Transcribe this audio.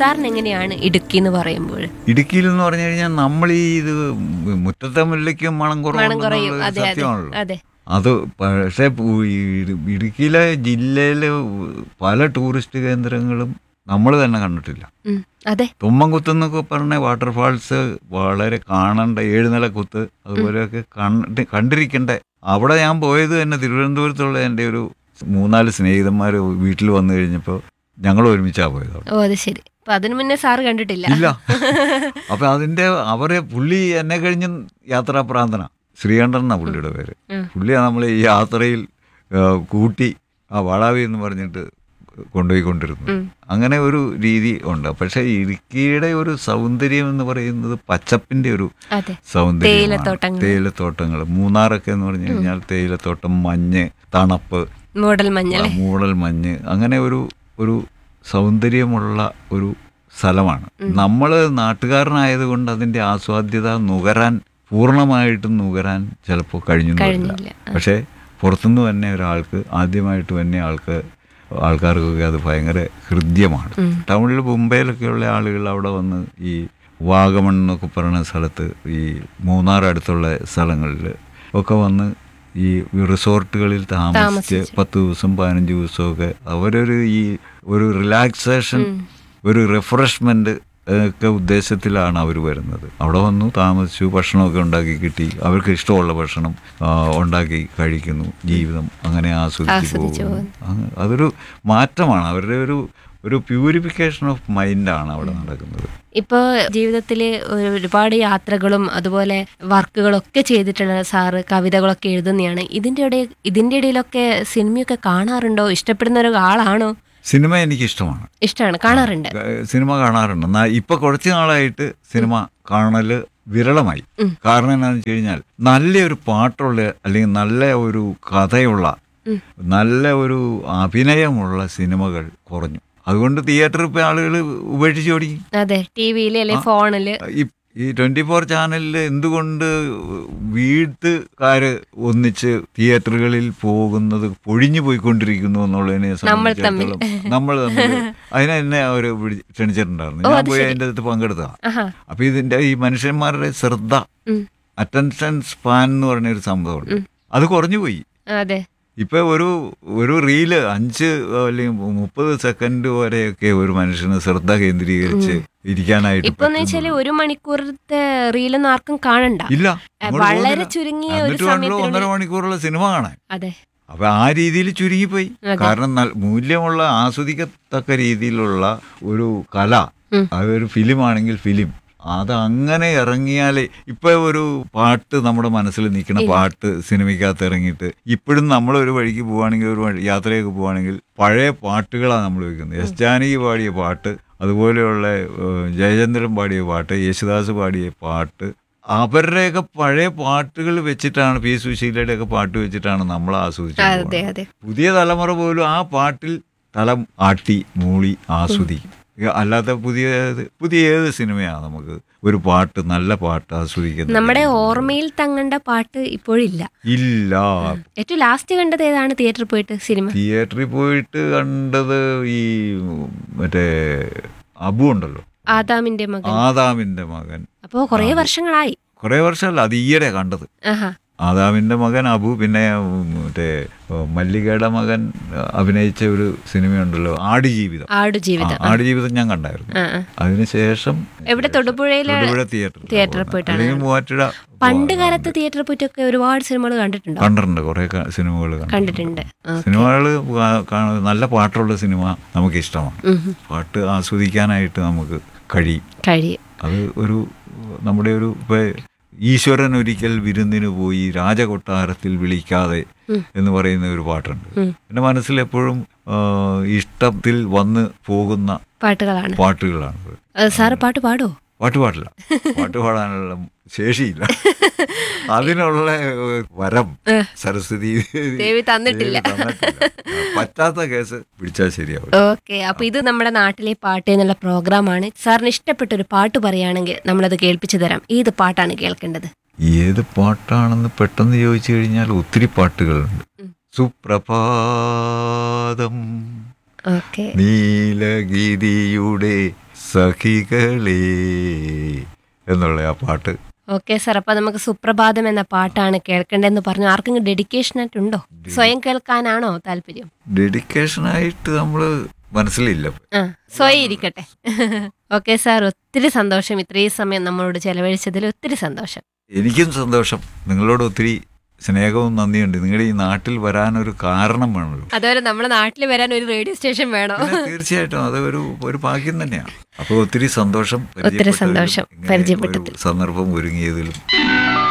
സാറിന് എങ്ങനെയാണ് ഇടുക്കി എന്ന് പറയുമ്പോൾ ഇടുക്കിയിൽ എന്ന് പറഞ്ഞു കഴിഞ്ഞാൽ നമ്മൾ ഈ ഇത് മുറ്റത്തെ മുല്ലയ്ക്കും മണം മണം കുറയും കുറവുണ്ടെന്നുള്ളത് അതെ അതെ സത്യമാണല്ലോ അതെ അത് പക്ഷേ പു- ഈ ഇടുക്കിയിലെ ജില്ലയിലെ പല ടൂറിസ്റ്റ് കേന്ദ്രങ്ങളും നമ്മൾ തന്നെ കണ്ടിട്ടില്ല ഉം, അതെ തുമ്മൻകുത്ത് എന്നൊക്കെ പറഞ്ഞ വാട്ടർഫാൾസ് വളരെ കാണേണ്ട ഏഴുനില കുത്ത് അതുപോലെയൊക്കെ കണ്ട് കണ്ടിരിക്കേണ്ട അവിടെ ഞാൻ പോയത് തന്നെ തിരുവനന്തപുരത്തുള്ള എൻ്റെ ഒരു മൂന്നാല് സ്നേഹിതന്മാർ വീട്ടിൽ വന്നു കഴിഞ്ഞപ്പോൾ ഞങ്ങൾ ഒരുമിച്ചാണ് പോയത് അവിടെ. ഓ അത് ശരി അപ്പൊ അതിനു മുന്നേ സാറ് കണ്ടിട്ടില്ല ഇല്ല അപ്പൊ അതിന്റെ അവരെ പുള്ളി എന്നെ കഴിഞ്ഞ് യാത്രാപ്രാന്തന ശ്രീകണ്ഠൻ എന്നാ പുള്ളിയുടെ പേര് ഉം. പുള്ളിയാ നമ്മളെ ഈ യാത്രയിൽ ആ, കൂട്ടി ആ വളാവി എന്ന് പറഞ്ഞിട്ട് കൊണ്ടുപോയിക്കൊണ്ടിരുന്നു ഉം. അങ്ങനെ ഒരു രീതി ഉണ്ട് പക്ഷെ ഇടുക്കിയുടെ ഒരു സൗന്ദര്യം എന്ന് പറയുന്നത് പച്ചപ്പിന്റെ ഒരു അതെ സൗന്ദര്യം തേയിലത്തോട്ടങ്ങൾ. തേയിലത്തോട്ടങ്ങൾ മൂന്നാറൊക്കെ എന്ന് പറഞ്ഞു കഴിഞ്ഞാൽ തേയിലത്തോട്ടം മഞ്ഞ് തണുപ്പ് മൂടൽ മഞ്ഞൾ ആ, മൂടൽ മഞ്ഞ് അങ്ങനെ ഒരു ഒരു സൗന്ദര്യമുള്ള ഒരു സ്ഥലമാണ് നമ്മൾ നാട്ടുകാരനായതുകൊണ്ട് അതിന്റെ ആസ്വാദ്യത നുകരാൻ പൂർണ്ണമായിട്ടും നുകരാൻ ചിലപ്പോൾ കഴിഞ്ഞു കഴിഞ്ഞില്ല. പക്ഷേ പുറത്തുനിന്ന് തന്നെ ഒരാൾക്ക് ആദ്യമായിട്ട് തന്നെ ആൾക്ക് ആൾക്കാർക്കൊക്കെ അത് ഭയങ്കര ഹൃദ്യമാണ് ടൗണിൽ മുംബൈയിലൊക്കെയുള്ള ആളുകൾ അവിടെ വന്ന് ഈ വാഗമൺ എന്നൊക്കെ പറയുന്ന സ്ഥലത്ത് ഈ മൂന്നാർ അടുത്തുള്ള സ്ഥലങ്ങളിൽ ഒക്കെ വന്ന് ഈ റിസോർട്ടുകളിൽ താമസിച്ച് പത്ത് ദിവസം പതിനഞ്ച് ദിവസമൊക്കെ അവരൊരു ഈ ഒരു റിലാക്സേഷൻ ഒരു റിഫ്രഷ്മെന്റ് ഒക്കെ ഉദ്ദേശത്തിലാണ് അവർ വരുന്നത് അവിടെ വന്നു താമസിച്ചു ഭക്ഷണമൊക്കെ ഉണ്ടാക്കി കിട്ടി അവർക്ക് ഇഷ്ടമുള്ള ഭക്ഷണം ആ, ഉണ്ടാക്കി കഴിക്കുന്നു ജീവിതം അങ്ങനെ ആസ്വദിച്ച് ആസ്വദിച്ച് പോകുന്നു അങ്ങ് അതൊരു മാറ്റമാണ് അവരുടെ ഒരു ഒരു പ്യൂരിഫിക്കേഷൻ ഓഫ് മൈൻഡാണ് അവിടെ നടക്കുന്നത് ഇപ്പോൾ ജീവിതത്തിൽ ഒരുപാട് യാത്രകളും അതുപോലെ വർക്കുകളൊക്കെ ചെയ്തിട്ടുള്ള സാറ് കവിതകളൊക്കെ എഴുതുന്നതാണ് ഇതിൻ്റെ ഇടയിൽ ഇതിൻ്റെ ഇടയിലൊക്കെ സിനിമയൊക്കെ കാണാറുണ്ടോ ഇഷ്ടപ്പെടുന്ന ഒരു ആളാണോ സിനിമ എനിക്കിഷ്ടമാണ് ഇഷ്ടമാണ് കാണാറുണ്ട് ഏഹ് സിനിമ കാണാറുണ്ട് എന്നാ ഇപ്പൊ കുറച്ച് നാളായിട്ട് സിനിമ കാണല് വിരളമായി കാരണം എന്താണെന്ന് വെച്ച് കഴിഞ്ഞാൽ നല്ലൊരു പാട്ടുള്ള അല്ലെങ്കിൽ നല്ല ഒരു കഥയുള്ള നല്ല ഒരു അഭിനയമുള്ള സിനിമകൾ കുറഞ്ഞു അതുകൊണ്ട് തിയേറ്ററിൽ ഇപ്പോൾ ആളുകൾ ഉപേക്ഷിച്ച് തുടങ്ങി അതെ ടി വിയിൽ അല്ലെങ്കിൽ ഫോണില് ഈ- ഈ ട്വന്റി ഫോർ ചാനലിൽ എന്തുകൊണ്ട് വീട്ടുകാര് ഒന്നിച്ച് തിയേറ്ററുകളിൽ പോകുന്നത് പൊഴിഞ്ഞു പോയിക്കൊണ്ടിരിക്കുന്നു എന്നുള്ളതിനെ സംബന്ധിച്ചിടത്തോളം നമ്മൾ തമ്മിൽ അതിനെ എന്നെ അവർ ക്ഷണിച്ചിട്ടുണ്ടായിരുന്നു ഞാൻ പോയി അതിൻ്റെ അകത്ത് പങ്കെടുത്ത ആഹാ അപ്പൊ ഇതിന്റെ ഈ മനുഷ്യന്മാരുടെ ശ്രദ്ധ ഉം. അറ്റൻഷൻ സ്പാൻ എന്ന് പറഞ്ഞ ഒരു സംഭവമുണ്ട് അത് കുറഞ്ഞു പോയി അതെ ഇപ്പൊ ഒരു ഒരു റീല് അഞ്ച് അല്ലെങ്കിൽ മുപ്പത് സെക്കൻഡ് വരെയൊക്കെ ഒരു മനുഷ്യന് ശ്രദ്ധ കേന്ദ്രീകരിച്ച് ഇരിക്കാനായിട്ട് ഇപ്പൊ എന്ന് വെച്ചാല് ഒരു മണിക്കൂറത്തെ റീലൊന്നും ആർക്കും കാണണ്ട ഇല്ല ഏ, അങ്ങോട്ട് വളരെ പോകുന്നില്ല. ചുരുങ്ങിയ ഒരു എന്നിട്ട് വേണമല്ലോ സമയത്തിനുള്ളിൽ ഒന്നര മണിക്കൂറുള്ള സിനിമ കാണാൻ അതെ അപ്പൊ ആ രീതിയിൽ ചുരുങ്ങിപ്പോയി കാരണം നൽ- മൂല്യമുള്ള ആസ്വദിക്കത്തക്ക രീതിയിലുള്ള ഒരു കല ഉം. അതൊരു ഫിലിം ആണെങ്കിൽ ഫിലിം അത് അങ്ങനെ ഇറങ്ങിയാലേ ഇപ്പൊ ഒരു പാട്ട് നമ്മുടെ മനസ്സിൽ നിൽക്കുന്ന പാട്ട് സിനിമയ്ക്കകത്ത് ഇറങ്ങിയിട്ട് ഇപ്പോഴും നമ്മൾ ഒരു വഴിക്ക് പോവുകയാണെങ്കിൽ ഒരു വഴി- യാത്രയൊക്കെ പോവുകയാണെങ്കിൽ പഴയ പാട്ടുകളാണ് നമ്മൾ വെക്കുന്നത് എസ് ജാനകി പാടിയ പാട്ട് അതുപോലെയുള്ള ഏഹ്, ജയചന്ദ്രൻ പാടിയ പാട്ട് യേശുദാസ് പാടിയ പാട്ട് അവരുടെയൊക്കെ പഴയ പാട്ടുകൾ വെച്ചിട്ടാണ് പി സുശീലയുടെ ഒക്കെ പാട്ട് വെച്ചിട്ടാണ് നമ്മൾ ആസ്വദിച്ചത് അതെ അതെ പുതിയ തലമുറ പോലും ആ പാട്ടിൽ തലം ആട്ടി മൂളി ആസ്വദിക്കും ഇക അല്ലാത്ത പുതിയ പുതിയ ഏത് സിനിമയാണ് നമുക്ക് ഒരു പാട്ട് നല്ല പാട്ട് ആസ്വദിക്കുന്നത് നമ്മുടെ ഓർമ്മയിൽ തങ്ങേണ്ട പാട്ട് ഇപ്പോഴില്ല ഇല്ല ഏറ്റവും ലാസ്റ്റ് കണ്ടത് ഏതാണ് തിയേറ്ററിൽ പോയിട്ട് സിനിമ തിയേറ്ററിൽ പോയിട്ട് കണ്ടത് ഈ മറ്റേ അബു ഉണ്ടല്ലോ ആദാമിന്റെ മകൻ ആദാമിന്റെ മകൻ അപ്പോ കുറേ വർഷങ്ങളായി കുറെ വർഷമല്ല അത് ഈയിടെ കണ്ടത് ആഹാ ആദാമിന്റെ മകൻ അബു പിന്നെ ഉം, മറ്റേ ഉം, മല്ലികയുടെ മകൻ അഹ്, അഭിനയിച്ച ഒരു സിനിമയുണ്ടല്ലോ ആടുജീവിതം ആടുജീവിതം ആ, ആടുജീവിതം ഞാൻ കണ്ടായിരുന്നു ആ, ആ. അതിനുശേഷം എവിടെ തൊടുപുഴയിലെ തൊടുപുഴ തിയേറ്ററിൽ തിയേറ്ററിൽ പോയിട്ടാണ് അല്ലെങ്കിൽ മൂവാറ്റുപുഴ പണ്ട് കാലത്ത് തിയേറ്ററിൽ പോയിട്ടൊക്കെ ഒരുപാട് സിനിമകൾ കണ്ടിട്ടുണ്ടോ കണ്ടിട്ടുണ്ട് കുറെ സിനിമകൾ കണ്ടിട്ടുണ്ട് ആ. സിനിമകൾ നല്ല പാട്ടുള്ള സിനിമ നമുക്ക് ഇഷ്ടമാണ് ഉം. പാട്ട് ആസ്വദിക്കാനായിട്ട് നമുക്ക് കഴിയും കഴിയും അത് ഒരു നമ്മുടെ ഒരു ഇപ്പൊ ഈശ്വരൻ ഒരിക്കൽ വിരുന്നിന് പോയി രാജകൊട്ടാരത്തിൽ വിളിക്കാതെ എന്ന് പറയുന്ന ഒരു പാട്ടുണ്ട് എൻ്റെ മനസ്സിൽ എപ്പോഴും ആ, ഇഷ്ടത്തിൽ വന്ന് പോകുന്ന പാട്ടുകളാണ് പാട്ടുകളാണ് അത് സാറ് പാട്ട് പാടോ പാട്ട് പാടില്ല പാട്ട് പാടാനുള്ള ശേഷിയില്ല അതിനുള്ള ഏഹ്, വരം സരസ്വതി ദേവി തന്നിട്ടില്ല. ദേവി തന്നിട്ടില്ല. പറ്റാത്ത കേസ് പിടിച്ചാൽ ശരിയാവും ഓക്കെ അപ്പൊ ഇത് നമ്മുടെ നാട്ടിലെ പാട്ട് എന്നുള്ള പ്രോഗ്രാമാണ് സാറിന് ഇഷ്ടപ്പെട്ട ഒരു പാട്ട് പറയുകയാണെങ്കിൽ നമ്മളത് കേൾപ്പിച്ചു തരാം ഏത് പാട്ടാണ് കേൾക്കേണ്ടത് ഏത് പാട്ടാണെന്ന് പെട്ടെന്ന് ചോദിച്ചു കഴിഞ്ഞാൽ ഒത്തിരി പാട്ടുകളുണ്ട് സുപ്രഭാതം ഓക്കെ നീലഗിരിയുടെ സഖികളേ എന്നുള്ള ആ പാട്ട് ഓക്കെ സാർ അപ്പൊ നമുക്ക് സുപ്രഭാതം എന്ന പാട്ടാണ് കേൾക്കേണ്ടതെന്ന് പറഞ്ഞു ആർക്കെങ്കിലും ഡെഡിക്കേഷൻ ആയിട്ടുണ്ടോ സ്വയം കേൾക്കാനാണോ താല്പര്യം ഡെഡിക്കേഷനായിട്ട് നമ്മൾ മനസ്സിലില്ല ആ സ്വയം ഇരിക്കട്ടെ ഓക്കെ സാർ ഒത്തിരി സന്തോഷം ഇത്രയും സമയം നമ്മളോട് ചെലവഴിച്ചതിൽ ഒത്തിരി സന്തോഷം എനിക്കും സന്തോഷം നിങ്ങളോട് ഒത്തിരി സ്നേഹവും നന്ദിയുണ്ട് നിങ്ങളുടെ ഈ നാട്ടിൽ വരാനൊരു കാരണം വേണമല്ലോ അതുപോലെ നമ്മുടെ നാട്ടിൽ വരാൻ ഒരു റേഡിയോ സ്റ്റേഷൻ വേണോ പിന്നെ തീർച്ചയായിട്ടും അത് ഒരു ഒരു ഭാഗ്യം തന്നെയാണ് അപ്പോൾ ഒത്തിരി സന്തോഷം ഒത്തിരി സന്തോഷം പരിചയപ്പെട്ടതിലും ഇങ്ങനെ ഒരു പരിചയപ്പെട്ടതിൽ. സന്ദർഭം ഒരുങ്ങിയതിലും